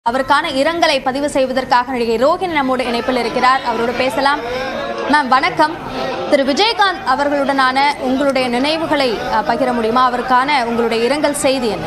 அவருக்கான இரங்கலை பதிவு செய்வதற்காக நடிகை ரோஹிணி நம்மோடு இணைப்பில் இருக்கிறார் அவரோடு பேசலாம் மேம் வணக்கம் திரு விஜயகாந்த் அவர்களுடனான உங்களுடைய நினைவுகளை அஹ், பகிர முடியுமா அவருக்கான உங்களுடைய இரங்கல் செய்தி என்ன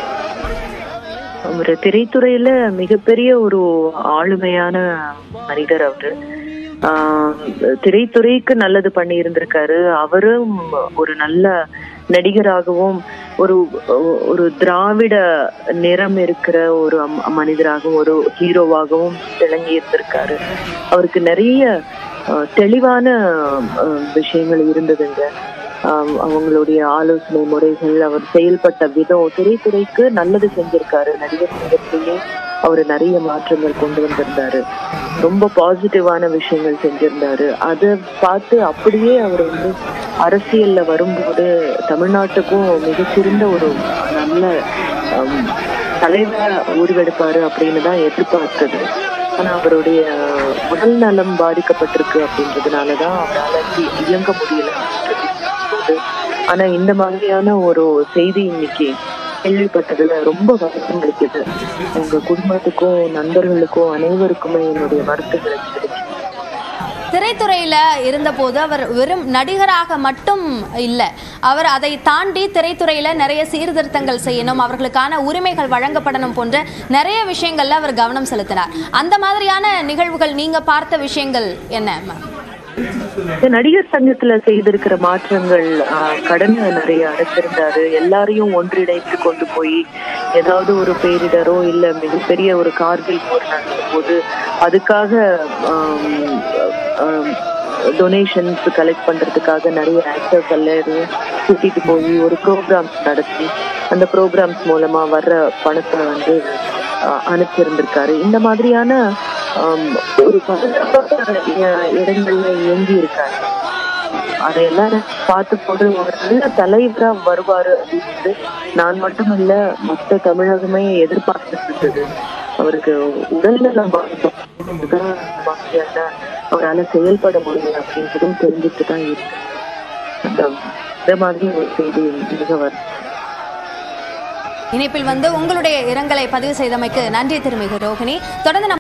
ஒரு திரைத்துறையில மிகப்பெரிய ஒரு ஆளுமையான மனிதர் அவரு ஆஹ் திரைத்துறைக்கு நல்லது பண்ணி இருந்திருக்காரு அவரும் ஒரு நல்ல நடிகராகவும் ஒரு ஒரு திராவிட நிறம் இருக்கிற ஒரு அம்- மனிதராகவும் ஒரு ஹீரோவாகவும் விளங்கி இருந்திருக்காரு அவருக்கு நிறைய ஆஹ் தெளிவான ஆஹ் விஷயங்கள் இருந்ததுங்க ஆஹ் அவங்களுடைய ஆலோசனை முறைகள் அவர் செயல்பட்ட விதம் திரைத்துறைக்கு நல்லது செஞ்சிருக்காரு நடிகர் சங்கத்திலேயே அவர் நிறைய மாற்றங்கள் கொண்டு வந்திருந்தாரு ரொம்ப பாசிட்டிவான விஷயங்கள் செஞ்சிருந்தாரு அதை பார்த்து அப்படியே அவர் வந்து அரசியல்ல வரும்போது தமிழ்நாட்டுக்கும் மிகச்சிறந்த ஒரு நல்ல ஆம், தலைவரை உருவெடுப்பாரு அப்படின்னு தான் எதிர்பார்த்தது ஆனா அவருடைய உடல் நலம் பாதிக்கப்பட்டிருக்கு அப்படின்றதுனாலதான் அவரால் இ- இயங்க முடியல அப்படின்றது. ஆனா இந்த மாதிரியான ஒரு செய்தி இன்னைக்கு கேள்விப்பட்டதுல ரொம்ப வருத்தம் அளிக்குது உங்க குடும்பத்துக்கும் நண்பர்களுக்கும் அனைவருக்குமே என்னுடைய வருத்தங்களை தெரிவிச்சுக்கிறேன். திரைத்துறையில இருந்தபோது அவர் வெறும் நடிகராக மட்டும் இல்ல அவர் அதை தாண்டி திரைத்துறையில நிறைய சீர்திருத்தங்கள் செய்யணும் அவர்களுக்கான உரிமைகள் வழங்கப்படணும் போன்ற நிறைய விஷயங்கள்ல அவர் கவனம் செலுத்தினார் அந்த மாதிரியான நிகழ்வுகள் நீங்க பார்த்த விஷயங்கள் என்ன மேம் இந்த நடிகர் சங்கத்துல செய்திருக்கிற மாற்றங்கள் ஆஹ், கடனை நிறைய அடைச்சிருந்தாரு எல்லாரையும் ஒன்றிணைத்து கொண்டு போய் ஏதாவது ஒரு பேரிடரோ இல்ல மிகப்பெரிய ஒரு கார்கில் போர் நடந்த போது அதுக்காக டொனேஷன்ஸ் கலெக்ட் பண்றதுக்காக நிறைய ஆக்டர்ஸ் எல்லாரையும் கூட்டிட்டு போய் ஒரு ப்ரோக்ராம்ஸ் நடத்தி அந்த ப்ரோக்ராம்ஸ் மூலமா வர்ற பணத்தை வந்து ஆஹ், அனுப்பிச்சிருந்திருக்காரு இந்த மாதிரியான ஆம், ஒரு பலதரப்பட்ட இ- இடங்கள்ல இயங்கி இருக்காரு அதையெல்லாம் பார்த்து போது ஒரு நல்ல தலைவரா வருவாரு அப்படின்னு நான் மட்டும் இல்ல மொத்த தமிழகமே எதிர்பார்த்துட்டு இருந்தது அவருக்கு உடல்நலம் பாதிக்கும் அதுதான் இந்த மாதிரியான அவரால செயல்பட முடியும் அப்படின்றதும் தெரிஞ்சுட்டு தான் இருக்கு அந்த இந்த மாதிரி ஒரு செய்தி மிக வருது இணைப்பில் வந்து உங்களுடைய இரங்கலை பதிவு செய்தமைக்கு நன்றி திருமிகு ரோகிணி தொடர்ந்து நம்ம